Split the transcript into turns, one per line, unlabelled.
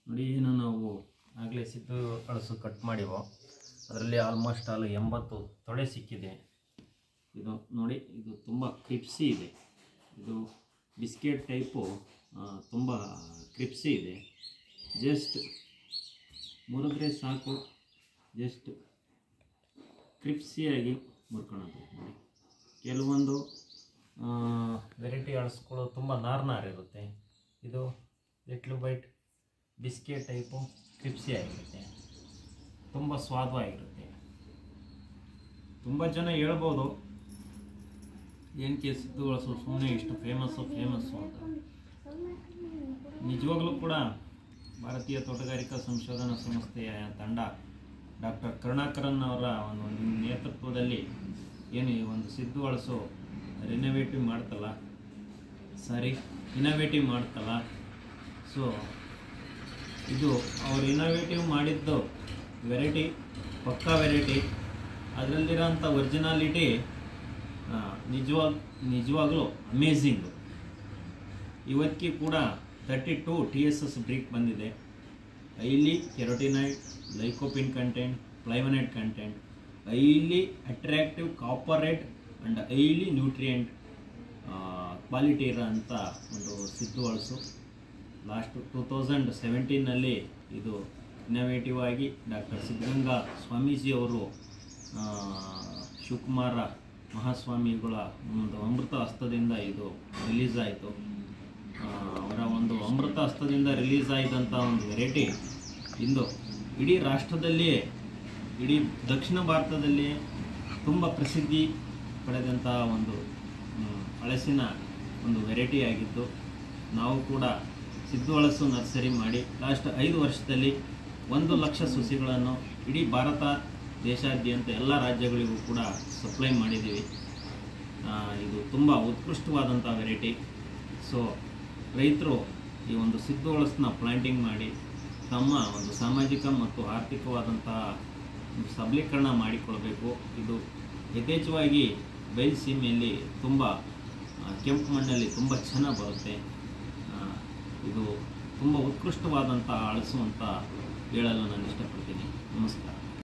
ನೋಡಿ ಏನು ನಾವು ಆಗಲೇ ಸಿದ್ದು ಅಳಸು ಕಟ್ ಮಾಡಿವೋ ಅದರಲ್ಲಿ ಆಲ್ಮೋಸ್ಟ್ ಆಲ್ ಎಂಬತ್ತು ತೊಡೆ ಸಿಕ್ಕಿದೆ ಇದು ನೋಡಿ ಇದು ತುಂಬ ಕ್ರಿಪ್ಸಿ ಇದೆ ಇದು ಬಿಸ್ಕೆಟ್ ಟೈಪು ತುಂಬ ಕ್ರಿಪ್ಸಿ ಇದೆ ಜಸ್ಟ್ ಮುರಿದ್ರೆ ಸಾಕು ಜಸ್ಟ್ ಕ್ರಿಪ್ಸಿಯಾಗಿ ಮುರ್ಕೊಳ್ಳೋದು ನೋಡಿ ಕೆಲವೊಂದು ವೆರೈಟಿ ಅಳಸ್ಗಳು ತುಂಬ ನಾರ್ ನಾರ್ ಇರುತ್ತೆ ಇದು little bite biscuit type crispy ಆಗಿರುತ್ತೆ ತುಂಬ ಸ್ವಾದವಾಗಿರುತ್ತೆ ತುಂಬ ಜನ ಹೇಳ್ಬೋದು ಏನಕ್ಕೆ ಸಿದ್ದು ಅಳಸು ಸುಮ್ಮನೆ ಇಷ್ಟು ಫೇಮಸ್ಸು ಫೇಮಸ್ಸು ಅಂತ ನಿಜವಾಗ್ಲೂ ಕೂಡ ಭಾರತೀಯ ತೋಟಗಾರಿಕಾ ಸಂಶೋಧನಾ ಸಂಸ್ಥೆಯ ತಂಡ ಡಾಕ್ಟರ್ ಕರುಣಾಕರನ್ ಅವರ ಒಂದು ನೇತೃತ್ವದಲ್ಲಿ ಏನು ಈ ಒಂದು ಸಿದ್ದು ಅಳಸು ರಿನೋವೇಟಿವ್ ಮಾಡ್ತಲ್ಲ ಸಾರಿ ಇನೋವೇಟಿವ್ ಮಾಡ್ತಲ್ಲ ಸೊ ಇದು ಅವ್ರು ಇನೋವೇಟಿವ್ ಮಾಡಿದ್ದು ವೆರೈಟಿ ಪಕ್ಕಾ ವೆರೈಟಿ ಅದರಲ್ಲಿರೋಂಥ ಒರಿಜಿನಾಲಿಟಿ ನಿಜವಾಗ ನಿಜವಾಗ್ಲೂ ಅಮೇಝಿಂಗು ಇವತ್ತಿಗೆ ಕೂಡ thirty two T S S brix ಬಂದಿದೆ highly carotenoid lycopene content flavonoid content highly attractive ಕಾಪರೇಟ್ ಆ್ಯಂಡ್ ಐಲಿ ನ್ಯೂಟ್ರಿಯೆಂಟ್ ಕ್ವಾಲಿಟಿ ಇರೋಂಥ ಒಂದು ಸಿದ್ದು ಅಳಸು ಲಾಸ್ಟ್ ಟೂ ತೌಸಂಡ್ ಸೆವೆಂಟೀನಲ್ಲಿ ಇದು ಇನೋವೇಟಿವ್ ಆಗಿ ಡಾಕ್ಟರ್ ಸಿದ್ಧಗಂಗಾ ಸ್ವಾಮೀಜಿ ಅವರು ಆ, ಶಿವಕುಮಾರ ಮಹಾಸ್ವಾಮಿಗಳ ಒಂದು ಅಮೃತ ಹಸ್ತದಿಂದ ಇದು ರಿಲೀಸ್ ಆಯಿತು ಅವರ ಒಂದು ಅಮೃತ ಹಸ್ತದಿಂದ ರಿಲೀಸ್ ಆಯಿದಂಥ ಒಂದು ವೆರೈಟಿ ಇಂದು ಇಡೀ ರಾಷ್ಟ್ರದಲ್ಲಿಯೇ ಇಡೀ ದಕ್ಷಿಣ ಭಾರತದಲ್ಲಿ ತುಂಬ ಪ್ರಸಿದ್ಧಿ ಪಡೆದಂಥ ಒಂದು ಮ್, ಹಳಸಿನ ಒಂದು ವೆರೈಟಿ ಆಗಿದ್ದು ನಾವು ಕೂಡ ಸಿದ್ದು ಹಳಸು ನರ್ಸರಿ ಮಾಡಿ ಲಾಸ್ಟ್ ಐದು ವರ್ಷದಲ್ಲಿ ಒಂದು ಲಕ್ಷ ಸಸಿಗಳನ್ನು ಇಡೀ ಭಾರತ ದೇಶಾದ್ಯಂತ ಎಲ್ಲ ರಾಜ್ಯಗಳಿಗೂ ಕೂಡ ಸಪ್ಲೈ ಮಾಡಿದ್ದೀವಿ ಆ, ಇದು ತುಂಬ ಉತ್ಕೃಷ್ಟವಾದಂಥ ವೆರೈಟಿ ಸೊ ರೈತರು ಈ ಒಂದು ಸಿದ್ದು ಹಳಸನ್ನ ಪ್ಲಾಂಟಿಂಗ್ ಮಾಡಿ ತಮ್ಮ ಒಂದು ಸಾಮಾಜಿಕ ಮತ್ತು ಆರ್ಥಿಕವಾದಂಥ ಒಂದು ಸಬಲೀಕರಣ ಮಾಡಿಕೊಳ್ಬೇಕು ಇದು ಯಥೇಚ್ಛವಾಗಿ ಬಯಲುಸೀಮೆಯಲ್ಲಿ ತುಂಬ ಆ, ಕೆಂಪು ಮಣ್ಣಲ್ಲಿ ತುಂಬ ಚೆನ್ನಾಗಿ ಬರುತ್ತೆ ಆ, ಇದು ತುಂಬ ಉತ್ಕೃಷ್ಟವಾದಂಥ ಅಳಸು ಅಂತ ಹೇಳಲು ನಾನು ಇಷ್ಟಪಡ್ತೀನಿ ನಮಸ್ಕಾರ